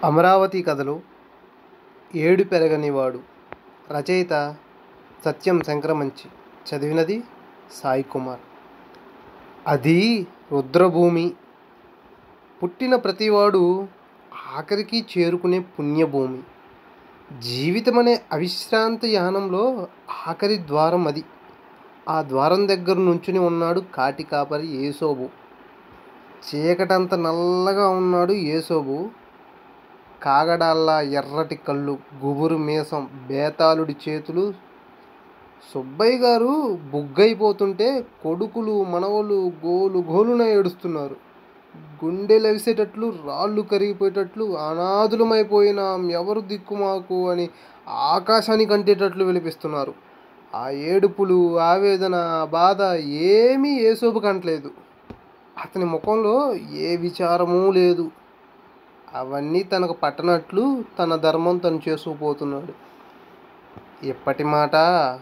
అమరావతి కథలు ఏడు పెరగనివాడు రచయిత సత్యం శంకరమంచి చదివినది సాయి కుమార్ అది రుద్రభూమి పుట్టిన ప్రతివాడు ఆఖరికి చేరుకునే పుణ్యభూమి జీవితం అనే అవిశ్రాంత యానంలో ఆఖరి ద్వారం అది ఆ ద్వారం దగ్గర నుంచుని ఉన్నాడు కాటి కాపరి ఏసోబు చీకటంత నల్లగా ఉన్నాడు ఏసోబు కాగడాల్లా ఎర్రటి కళ్ళు గుబురు మీసం బేతాళుడి చేతులు సుబ్బయ్య గారు బుగ్గైపోతుంటే కొడుకులు మనవలు గోలు గోలున ఏడుస్తున్నారు గుండెలు అవిసేటట్లు రాళ్ళు కరిగిపోయేటట్లు అనాథులమైపోయినాం ఎవరు దిక్కు మాకు అని ఆకాశానికి అంటేటట్లు విలిపిస్తున్నారు ఆ ఏడుపులు ఆవేదన ఆ బాధ ఏమీ ఏసోపు కంటలేదు అతని ముఖంలో ఏ విచారమూ లేదు అవన్నీ తనకు పట్టనట్లు తన ధర్మం తను చేసుకుపోతున్నాడు ఎప్పటి మాట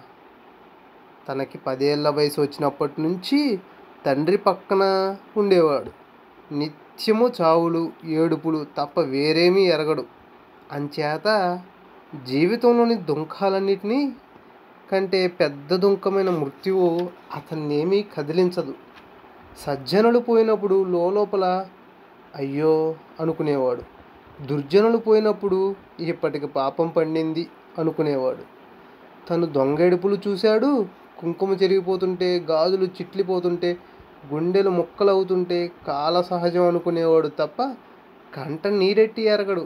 తనకి పదేళ్ల వయసు వచ్చినప్పటి నుంచి తండ్రి పక్కన ఉండేవాడు నిత్యము చావులు ఏడుపులు తప్ప వేరేమీ ఎరగడు అంచేత జీవితంలోని దుంఖాలన్నిటినీ కంటే పెద్ద దుంఖమైన మృత్యువు అతన్నేమీ కదిలించదు సజ్జనులు పోయినప్పుడు లోపల అయ్యో అనుకునేవాడు దుర్జనులు పోయినప్పుడు ఇప్పటికి పాపం పండింది అనుకునేవాడు తను దొంగెడుపులు చూశాడు కుంకుమ చెరిగిపోతుంటే గాజులు చిట్లిపోతుంటే గుండెలు ముక్కలవుతుంటే కాల సహజం అనుకునేవాడు తప్ప కంట నీరెట్టి ఎరగడు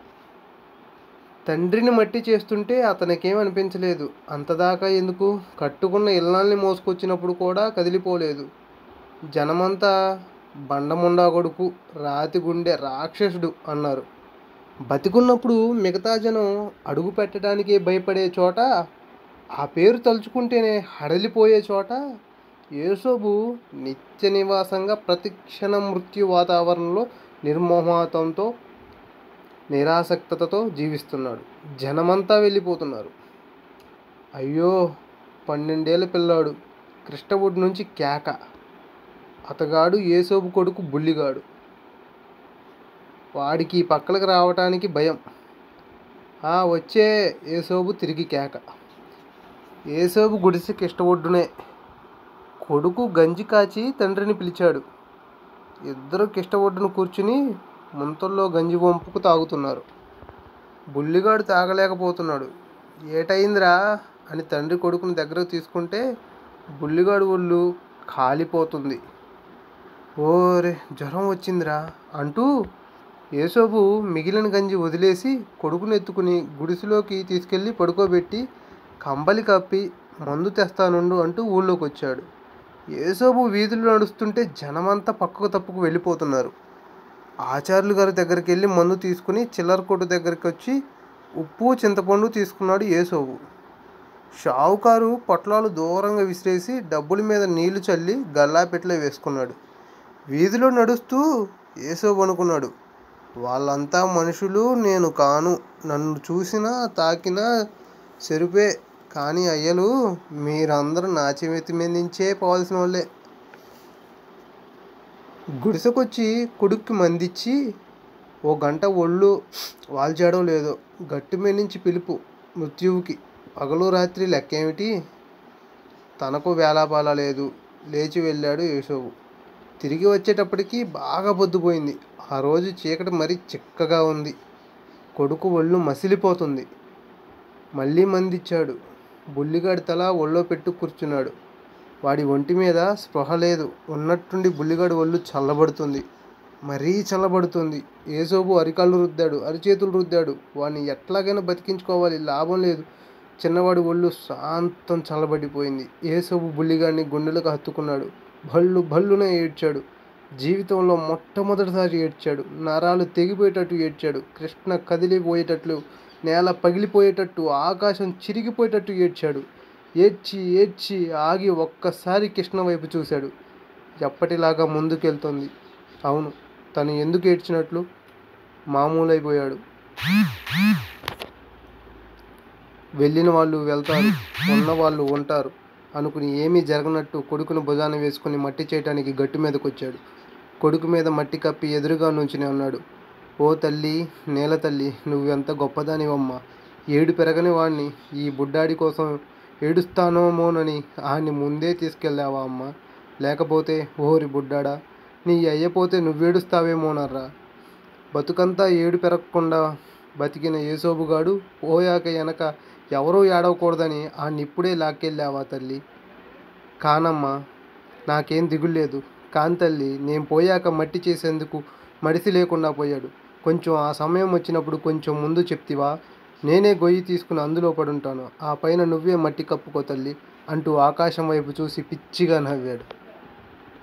తండ్రిని మట్టి చేస్తుంటే అతనికేమనిపించలేదు అంతదాకా ఎందుకు కట్టుకున్న ఇళ్ళని మోసుకొచ్చినప్పుడు కూడా కదిలిపోలేదు జనమంతా బండముండా కొడుకు రాతి గుండె రాక్షసుడు అన్నారు బతికున్నప్పుడు మిగతా జనం అడుగు పెట్టడానికే భయపడే చోట ఆ పేరు తలుచుకుంటేనే హడలిపోయే చోట యేసోబు నిత్య నివాసంగా ప్రతిక్షణ మృత్యు వాతావరణంలో నిర్మోహాతంతో నిరాసక్తతతో జీవిస్తున్నాడు జనమంతా వెళ్ళిపోతున్నారు అయ్యో పన్నెండేళ్ళ పిల్లాడు కృష్ణవుడి నుంచి కేక అతగాడు ఏసోబు కొడుకు బుల్లిగాడు వాడికి ఈ పక్కలకు రావటానికి భయం ఆ వచ్చే ఏసోబు తిరిగి కేక ఏసోబు గుడిసె కిష్టవొడ్డునే కొడుకు గంజి కాచి తండ్రిని పిలిచాడు ఇద్దరు కిష్టవొడ్డును కూర్చుని ముంతల్లో గంజి వంపుకు తాగుతున్నారు బుల్లిగాడు తాగలేకపోతున్నాడు ఏటయిందిరా అని తండ్రి కొడుకుని దగ్గరకు తీసుకుంటే బుల్లిగాడు ఒళ్ళు కాలిపోతుంది ఓరే జ్వరం వచ్చిందిరా అంటూ ఏసోబు మిగిలిన గంజి వదిలేసి కొడుకుని ఎత్తుకుని గుడిసెలోకి తీసుకెళ్ళి పడుకోబెట్టి కంబలి కప్పి మందు తెస్తానుండు అంటూ ఊళ్ళోకి వచ్చాడు ఏసోబు వీధులు నడుస్తుంటే జనమంతా పక్కకు తప్పుకు వెళ్ళిపోతున్నారు ఆచార్యులు గారి దగ్గరికి వెళ్ళి మందు తీసుకుని చిల్లర కొట్టు దగ్గరికి వచ్చి ఉప్పు చింతపండు తీసుకున్నాడు ఏసోబు షావుకారు పొట్లాలు దూరంగా విసిరేసి డబ్బుల మీద నీళ్లు చల్లి గల్లాపెట్లో వేసుకున్నాడు వీధిలో నడుస్తూ ఏసోబు అనుకున్నాడు వాళ్ళంతా మనుషులు నేను కాను నన్ను చూసినా తాకినా చెరుపే కానీ అయ్యలు మీరందరూ నా చెవితి మీద నుంచే పోవాల్సిన వాళ్ళే గుడిసెకొచ్చి కొడుక్కి మందిచ్చి ఓ గంట ఒళ్ళు వాల్చేయడం లేదో గట్టి మీద నుంచి పిలుపు మృత్యువుకి పగలు రాత్రి లెక్కేమిటి తనకు వేలాపాల లేదు లేచి వెళ్ళాడు యేసోబు తిరిగి వచ్చేటప్పటికి బాగా పొద్దుపోయింది ఆ రోజు చీకటి మరీ చిక్కగా ఉంది కొడుకు ఒళ్ళు మసిలిపోతుంది మళ్ళీ మందిచ్చాడు బుల్లిగాడి తల ఒళ్ళో పెట్టు కూర్చున్నాడు వాడి ఒంటి మీద స్పృహ లేదు ఉన్నట్టుండి బుల్లిగాడి ఒళ్ళు చల్లబడుతుంది మరీ చల్లబడుతుంది ఏసోబు అరికాళ్ళు రుద్దాడు అరిచేతులు రుద్దాడు వాడిని ఎట్లాగైనా బతికించుకోవాలి లాభం లేదు చిన్నవాడి ఒళ్ళు శాంతం చల్లబడిపోయింది ఏసోబు బుల్లిగాడిని గుండెలకు హత్తుకున్నాడు భళ్ళు భళ్ళున ఏడ్చాడు జీవితంలో మొట్టమొదటిసారి ఏడ్చాడు నరాలు తెగిపోయేటట్టు ఏడ్చాడు కృష్ణ కదిలిపోయేటట్లు నేల పగిలిపోయేటట్టు ఆకాశం చిరిగిపోయేటట్టు ఏడ్చాడు ఏడ్చి ఏడ్చి ఆగి ఒక్కసారి కృష్ణ వైపు చూశాడు ఎప్పటిలాగా ముందుకెళ్తుంది అవును తను ఎందుకు ఏడ్చినట్లు మామూలైపోయాడు వెళ్ళిన వాళ్ళు వెళ్తారు ఉన్న వాళ్ళు ఉంటారు అనుకుని ఏమీ జరగనట్టు కొడుకును భుజాన వేసుకుని మట్టి చేయటానికి గట్టు మీదకి వచ్చాడు కొడుకు మీద మట్టి కప్పి ఎదురుగా నుంచుని అన్నాడు ఓ తల్లి నేల తల్లి నువ్వెంత గొప్పదానివమ్మా ఏడు పెరగని వాణ్ణి ఈ బుడ్డాడి కోసం ఏడుస్తానోమోనని ఆడిని ముందే తీసుకెళ్ళావా అమ్మా లేకపోతే ఓరి బుడ్డాడా నీ అయ్యపోతే నువ్వేడుస్తావేమోనర్రా బతుకంతా ఏడు పెరగకుండా బతికిన ఏసోబుగాడు పోయాక వెనక ఎవరూ ఏడవకూడదని ఆడిని ఇప్పుడే లాక్కెళ్ళావా తల్లి కానమ్మా నాకేం దిగులేదు కాని తల్లి నేను పోయాక మట్టి చేసేందుకు మడిసి లేకుండా పోయాడు కొంచెం ఆ సమయం వచ్చినప్పుడు కొంచెం ముందు చెప్తివా నేనే గొయ్యి తీసుకుని అందులో పడుంటాను ఆ పైన నువ్వే మట్టి కప్పుకో తల్లి అంటూ ఆకాశం వైపు చూసి పిచ్చిగా నవ్వాడు